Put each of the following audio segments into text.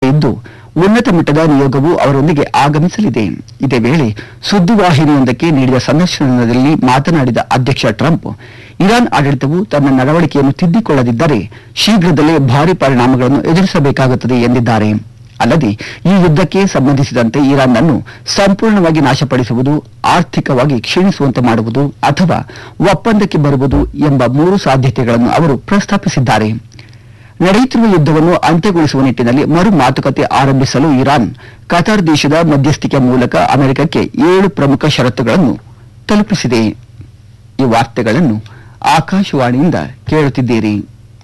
ಇದ್ದು ಉನ್ನತ ಮಟ್ಟದ ನಿಯೋಗವು ಅವರೊಂದಿಗೆ ಆಗಮಿಸಲಿದೆ ಇದೇ ವೇಳೆ ಸುದ್ದಿವಾಹಿನಿಯೊಂದಕ್ಕೆ ನೀಡಿದ ಸಂದರ್ಶನದಲ್ಲಿ ಮಾತನಾಡಿದ ಅಧ್ಯಕ್ಷ ಟ್ರಂಪ್ ಇರಾನ್ ಆಡಳಿತವು ತನ್ನ ನಡವಳಿಕೆಯನ್ನು ತಿದ್ದಿಕೊಳ್ಳದಿದ್ದರೆ ಶೀಘ್ರದಲ್ಲೇ ಭಾರಿ ಪರಿಣಾಮಗಳನ್ನು ಎದುರಿಸಬೇಕಾಗುತ್ತದೆ ಎಂದಿದ್ದಾರೆ ಅಲ್ಲದೆ ಈ ಯುದ್ಧಕ್ಕೆ ಸಂಬಂಧಿಸಿದಂತೆ ಇರಾನ್ ಅನ್ನು ಸಂಪೂರ್ಣವಾಗಿ ನಾಶಪಡಿಸುವುದು ಆರ್ಥಿಕವಾಗಿ ಕ್ಷೀಣಿಸುವಂತೆ ಮಾಡುವುದು ಅಥವಾ ಒಪ್ಪಂದಕ್ಕೆ ಬರುವುದು ಎಂಬ ಮೂರು ಸಾಧ್ಯತೆಗಳನ್ನು ಅವರು ಪ್ರಸ್ತಾಪಿಸಿದ್ದಾರೆ ನಡೆಯುತ್ತಿರುವ ಯುದ್ಧವನ್ನು ಅಂತ್ಯಗೊಳಿಸುವ ನಿಟ್ಟಿನಲ್ಲಿ ಮರು ಮಾತುಕತೆ ಆರಂಭಿಸಲು ಇರಾನ್ ಕತಾರ್ ದೇಶದ ಮಧ್ಯಸ್ಥಿಕೆ ಮೂಲಕ ಅಮೆರಿಕಕ್ಕೆ ಏಳು ಪ್ರಮುಖ ಷರತ್ತುಗಳನ್ನು ತಲುಪಿಸಿದೆ ಈ ವಾರ್ತೆಗಳನ್ನು ಆಕಾಶವಾಣಿಯಿಂದ ಕೇಳುತ್ತಿದ್ದೀರಿ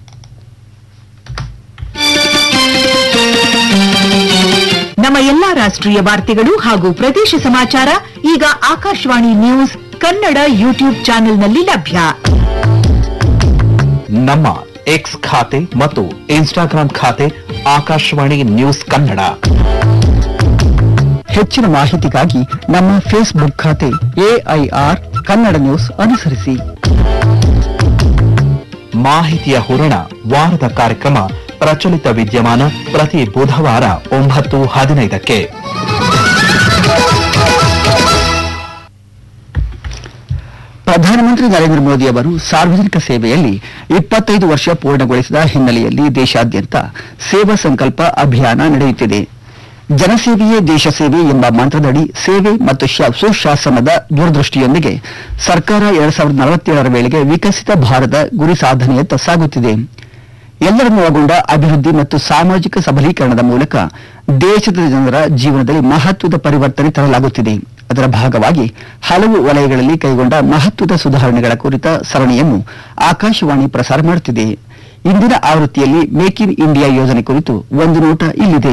ನಮ್ಮ ಎಲ್ಲಾ ರಾಷ್ಟ್ರೀಯ ವಾರ್ತೆಗಳು ಹಾಗೂ ಪ್ರದೇಶ ಸಮಾಚಾರ ಈಗ ಆಕಾಶವಾಣಿ ನ್ಯೂಸ್ ಕನ್ನಡ ಯೂಟ್ಯೂಬ್ ಚಾನೆಲ್ನಲ್ಲಿ ಲಭ್ಯ ನಮ್ಮ ಎಕ್ಸ್ ಖಾತೆ ಮತ್ತು ಇನ್ಸ್ಟಾಗ್ರಾಂ ಖಾತೆ ಆಕಾಶವಾಣಿ ನ್ಯೂಸ್ ಕನ್ನಡ ಹೆಚ್ಚಿನ ಮಾಹಿತಿಗಾಗಿ ನಮ್ಮ ಫೇಸ್ಬುಕ್ ಖಾತೆ ಎಐಆರ್ ಕನ್ನಡ ನ್ಯೂಸ್ ಅನುಸರಿಸಿ ಮಾಹಿತಿಯ ಹೂರಣ ವಾರದ ಕಾರ್ಯಕ್ರಮ ಪ್ರಚಲಿತ ವಿದ್ಯಮಾನ ಪ್ರತಿ ಬುಧವಾರ ಒಂಬತ್ತು ಹದಿನೈದಕ್ಕೆ ಪ್ರಧಾನಮಂತ್ರಿ ನರೇಂದ್ರ ಮೋದಿ ಅವರು ಸಾರ್ವಜನಿಕ ಸೇವೆಯಲ್ಲಿ ಇಪ್ಪತ್ತೈದು ವರ್ಷ ಪೂರ್ಣಗೊಳಿಸಿದ ಹಿನ್ನೆಲೆಯಲ್ಲಿ ದೇಶಾದ್ಯಂತ ಸೇವಾ ಸಂಕಲ್ಪ ಅಭಿಯಾನ ನಡೆಯುತ್ತಿದೆ ಜನಸೇವೆಯೇ ದೇಶ ಸೇವೆ ಎಂಬ ಮಂತ್ರದಡಿ ಸೇವೆ ಮತ್ತು ಶ- ಸುಶಾಸನದ ದೂರದೃಷ್ಟಿಯೊಂದಿಗೆ ಸರ್ಕಾರ ಎರಡ್ ಸಾವಿರದ ನಲವತ್ತೇಳರ ವೇಳೆಗೆ ವಿಕಸಿತ ಭಾರತ ಗುರಿ ಸಾಧನೆಯತ್ತ ಸಾಗುತ್ತಿದೆ ಎಲ್ಲರನ್ನು ಒಳಗೊಂಡ ಅಭಿವೃದ್ಧಿ ಮತ್ತು ಸಾಮಾಜಿಕ ಸಬಲೀಕರಣದ ಮೂಲಕ ದೇಶದ ಜನರ ಜೀವನದಲ್ಲಿ ಮಹತ್ವದ ಪರಿವರ್ತನೆ ತರಲಾಗುತ್ತಿದೆ ಅದರ ಭಾಗವಾಗಿ ಹಲವು ವಲಯಗಳಲ್ಲಿ ಕೈಗೊಂಡ ಮಹತ್ವದ ಸುಧಾರಣೆಗಳ ಕುರಿತ ಸರಣಿಯನ್ನು ಆಕಾಶವಾಣಿ ಪ್ರಸಾರ ಮಾಡುತ್ತಿದೆ ಇಂದಿನ ಆವೃತ್ತಿಯಲ್ಲಿ ಮೇಕ್ ಇನ್ ಇಂಡಿಯಾ ಯೋಜನೆ ಕುರಿತು ಒಂದು ನೋಟ ಇಲ್ಲಿದೆ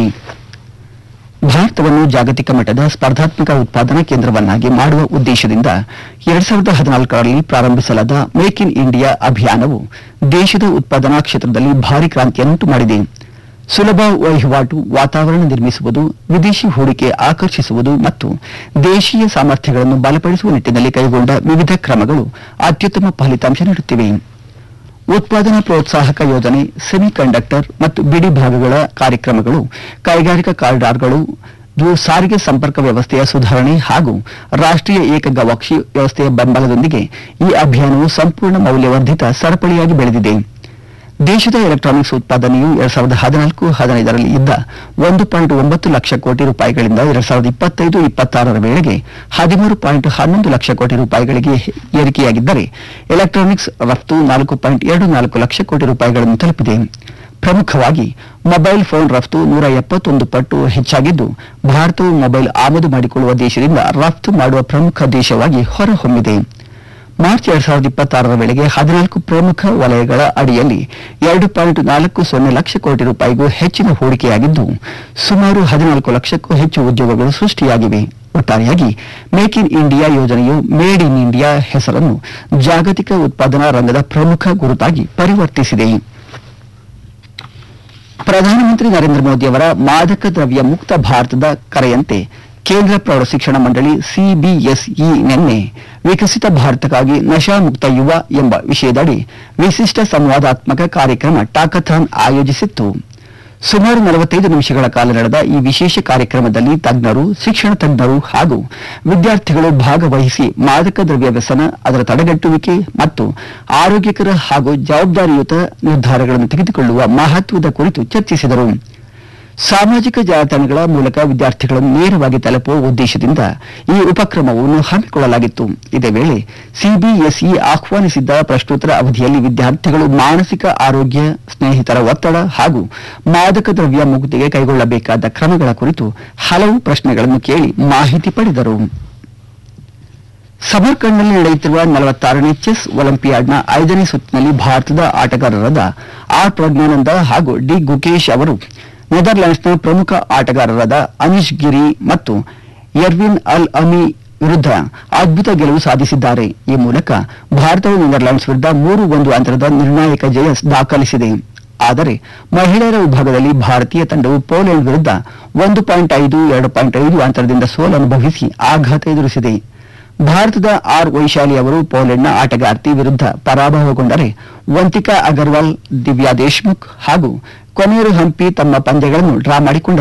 ಭಾರತವನ್ನು ಜಾಗತಿಕ ಮಟ್ಟದ ಸ್ಪರ್ಧಾತ್ಮಕ ಉತ್ಪಾದನಾ ಕೇಂದ್ರವನ್ನಾಗಿ ಮಾಡುವ ಉದ್ದೇಶದಿಂದ ಎರಡ್ ಸಾವಿರದ ಹದಿನಾಲ್ಕರಲ್ಲಿ ಪ್ರಾರಂಭಿಸಲಾದ ಮೇಕ್ ಇನ್ ಇಂಡಿಯಾ ಅಭಿಯಾನವು ದೇಶದ ಉತ್ಪಾದನಾ ಕ್ಷೇತ್ರದಲ್ಲಿ ಭಾರಿ ಕ್ರಾಂತಿಯನ್ನುಂಟು ಮಾಡಿದೆ ಸುಲಭ ವಹಿವಾಟು ವಾತಾವರಣ ನಿರ್ಮಿಸುವುದು ವಿದೇಶಿ ಹೂಡಿಕೆ ಆಕರ್ಷಿಸುವುದು ಮತ್ತು ದೇಶೀಯ ಸಾಮರ್ಥ್ಯಗಳನ್ನು ಬಲಪಡಿಸುವ ನಿಟ್ಟಿನಲ್ಲಿ ಕೈಗೊಂಡ ವಿವಿಧ ಕ್ರಮಗಳು ಅತ್ಯುತ್ತಮ ಫಲಿತಾಂಶ ನೀಡುತ್ತಿವೆ ಉತ್ಪಾದನಾ ಪ್ರೋತ್ಸಾಹಕ ಯೋಜನೆ ಸೆಮಿ ಕಂಡಕ್ಟರ್ ಮತ್ತು ಬಿಡಿ ಭಾಗಗಳ ಕಾರ್ಯಕ್ರಮಗಳು ಕೈಗಾರಿಕಾ ಕಾರಿಡಾರ್ಗಳು ದೂ- ಸಾರಿಗೆ ಸಂಪರ್ಕ ವ್ಯವಸ್ಥೆಯ ಸುಧಾರಣೆ ಹಾಗೂ ರಾಷ್ಟ್ರೀಯ ಏಕ ಗವಾಕ್ಷಿ ವ್ಯವಸ್ಥೆಯ ಬೆಂಬಲದೊಂದಿಗೆ ಈ ಅಭಿಯಾನವು ಸಂಪೂರ್ಣ ಮೌಲ್ಯವರ್ಧಿತ ಸರಪಳಿಯಾಗಿ ಬೆಳೆದಿದೆ ದೇಶದ ಎಲೆಕ್ಟ್ರಾನಿಕ್ಸ್ ಉತ್ಪಾದನೆಯು ಎರಡ್ ಸಾವಿರದ ಹದಿನಾಲ್ಕು ಹದಿನೈದರಲ್ಲಿ ಇದ್ದ ಒಂದು ಪಾಯಿಂಟ್ ಒಂಬತ್ತು ಲಕ್ಷ ಕೋಟಿ ರೂಪಾಯಿಗಳಿಂದ ಎರಡ್ ಸಾವಿರದ ಇಪ್ಪತ್ತೈದು ಇಪ್ಪತ್ತಾರರ ವೇಳೆಗೆ ಹದಿಮೂರು ಪಾಯಿಂಟ್ ಹನ್ನೊಂದು ಲಕ್ಷ ಕೋಟಿ ರೂಪಾಯಿಗಳಿಗೆ ಏರಿಕೆಯಾಗಿದ್ದರೆ ಎಲೆಕ್ಟ್ರಾನಿಕ್ಸ್ ರಫ್ತು ನಾಲ್ಕು ಪಾಯಿಂಟ್ ಎರಡು ನಾಲ್ಕು ಲಕ್ಷ ಕೋಟಿ ರೂಪಾಯಿಗಳನ್ನು ತಲುಪಿದೆ ಪ್ರಮುಖವಾಗಿ ಮೊಬೈಲ್ ಫೋನ್ ರಫ್ತು ನೂರ ಎಪ್ಪತ್ತೊಂದು ಪಟ್ಟು ಹೆಚ್ಚಾಗಿದ್ದು ಭಾರತವು ಮೊಬೈಲ್ ಆಮದು ಮಾಡಿಕೊಳ್ಳುವ ದೇಶದಿಂದ ರಫ್ತು ಮಾಡುವ ಪ್ರಮುಖ ದೇಶವಾಗಿ ಹೊರಹೊಮ್ಮಿದೆ ಮಾರ್ಚ್ ಎರಡ್ ಸಾವಿರದ ಇಪ್ಪತ್ತಾರರ ವೇಳೆಗೆ ಹದಿನಾಲ್ಕು ಪ್ರಮುಖ ವಲಯಗಳ ಅಡಿಯಲ್ಲಿ ಎರಡು ಪಾಯಿಂಟ್ ನಾಲ್ಕು ಸೊನ್ನೆ ಲಕ್ಷ ಕೋಟಿ ರೂಪಾಯಿಗೂ ಹೆಚ್ಚಿನ ಹೂಡಿಕೆಯಾಗಿದ್ದು ಸುಮಾರು ಹದಿನಾಲ್ಕು ಲಕ್ಷಕ್ಕೂ ಹೆಚ್ಚು ಉದ್ಯೋಗಗಳು ಸೃಷ್ಟಿಯಾಗಿವೆ ಒಟ್ಟಾರೆಯಾಗಿ ಮೇಕ್ ಇನ್ ಇಂಡಿಯಾ ಯೋಜನೆಯು ಮೇಡ್ ಇನ್ ಇಂಡಿಯಾ ಹೆಸರನ್ನು ಜಾಗತಿಕ ಉತ್ಪಾದನಾ ರಂಗದ ಪ್ರಮುಖ ಗುರುತಾಗಿ ಪರಿವರ್ತಿಸಿದೆ ಪ್ರಧಾನಮಂತ್ರಿ ನರೇಂದ್ರ ಮೋದಿ ಅವರ ಮಾದಕ ದ್ರವ್ಯ ಮುಕ್ತ ಭಾರತದ ಕರೆಯಂತೆ ಕೇಂದ್ರ ಪ್ರೌಢಶಿಕ್ಷಣ ಮಂಡಳಿ ಸಿಬಿಎಸ್ಇ ನಿನ್ನೆ ವಿಕಸಿತ ಭಾರತಕ್ಕಾಗಿ ನಶಾ ಮುಕ್ತ ಯುವ ಎಂಬ ವಿಷಯದಡಿ ವಿಶಿಷ್ಟ ಸಂವಾದಾತ್ಮಕ ಕಾರ್ಯಕ್ರಮ ಟಾಕಥಾನ್ ಆಯೋಜಿಸಿತ್ತು ಸುಮಾರು ನಲವತ್ತೈದು ನಿಮಿಷಗಳ ಕಾಲ ನಡೆದ ಈ ವಿಶೇಷ ಕಾರ್ಯಕ್ರಮದಲ್ಲಿ ತಜ್ಞರು ಶಿಕ್ಷಣ ತಜ್ಞರು ಹಾಗೂ ವಿದ್ಯಾರ್ಥಿಗಳು ಭಾಗವಹಿಸಿ ಮಾದಕ ದ್ರವ್ಯ ವ್ಯಸನ ಅದರ ತಡೆಗಟ್ಟುವಿಕೆ ಮತ್ತು ಆರೋಗ್ಯಕರ ಹಾಗೂ ಜವಾಬ್ದಾರಿಯುತ ನಿರ್ಧಾರಗಳನ್ನು ತೆಗೆದುಕೊಳ್ಳುವ ಮಹತ್ವದ ಕುರಿತು ಚರ್ಚಿಸಿದರು ಸಾಮಾಜಿಕ ಜಾಲತಾಣಗಳ ಮೂಲಕ ವಿದ್ಯಾರ್ಥಿಗಳನ್ನು ನೇರವಾಗಿ ತಲುಪುವ ಉದ್ದೇಶದಿಂದ ಈ ಉಪಕ್ರಮವನ್ನು ಹಮ್ಮಿಕೊಳ್ಳಲಾಗಿತ್ತು ಇದೇ ವೇಳೆ ಸಿಬಿಎಸ್ಇ ಆಹ್ವಾನಿಸಿದ್ದ ಪ್ರಶ್ನೋತ್ತರ ಅವಧಿಯಲ್ಲಿ ವಿದ್ಯಾರ್ಥಿಗಳು ಮಾನಸಿಕ ಆರೋಗ್ಯ ಸ್ನೇಹಿತರ ಒತ್ತಡ ಹಾಗೂ ಮಾದಕ ದ್ರವ್ಯ ಮುಕ್ತಿಗೆ ಕೈಗೊಳ್ಳಬೇಕಾದ ಕ್ರಮಗಳ ಕುರಿತು ಹಲವು ಪ್ರಶ್ನೆಗಳನ್ನು ಕೇಳಿ ಮಾಹಿತಿ ಪಡೆದರು ಸಮರ್ಕಂಡ್ನಲ್ಲಿ ನಡೆಯುತ್ತಿರುವ ನಲವತ್ತಾರನೇ ಚೆಸ್ ಒಲಿಂಪಿಯಾಡ್ನ ಐದನೇ ಸುತ್ತಿನಲ್ಲಿ ಭಾರತದ ಆಟಗಾರರಾದ ಆರ್ ಪ್ರಜ್ಞಾನಂದ ಹಾಗೂ ಡಿ ಗುಕೇಶ್ ಅವರು ನೆದರ್ಲ್ಯಾಂಡ್ಸ್ನ ಪ್ರಮುಖ ಆಟಗಾರರಾದ ಅನಿಶ್ ಗಿರಿ ಮತ್ತು ಎರ್ವಿನ್ ಅಲ್ ಅಮಿ ವಿರುದ್ಧ ಅದ್ಭುತ ಗೆಲುವು ಸಾಧಿಸಿದ್ದಾರೆ ಈ ಮೂಲಕ ಭಾರತವು ನೆದರ್ಲ್ಯಾಂಡ್ಸ್ ವಿರುದ್ಧ ಮೂರು ಒಂದು ಅಂತರದ ನಿರ್ಣಾಯಕ ಜಯ ದಾಖಲಿಸಿದೆ ಆದರೆ ಮಹಿಳೆಯರ ವಿಭಾಗದಲ್ಲಿ ಭಾರತೀಯ ತಂಡವು ಪೋಲೆಂಡ್ ವಿರುದ್ಧ ಒಂದು ಪಾಯಿಂಟ್ ಐದು ಎರಡು ಪಾಯಿಂಟ್ ಐದು ಅಂತರದಿಂದ ಸೋಲು ಅನುಭವಿಸಿ ಆಘಾತ ಎದುರಿಸಿದೆ ಭಾರತದ ಆರ್ ವೈಶಾಲಿ ಅವರು ಪೋಲೆಂಡ್ನ ಆಟಗಾರ್ತಿ ವಿರುದ್ಧ ಪರಾಭವಗೊಂಡರೆ ವಂತಿಕಾ ಅಗರ್ವಾಲ್ ದಿವ್ಯಾ ದೇಶ್ಮುಖ್ ಹಾಗೂ ಕೊನೇರು ಹಂಪಿ ತಮ್ಮ ಪಂದ್ಯಗಳನ್ನು ಡ್ರಾ ಮಾಡಿಕೊಂಡರು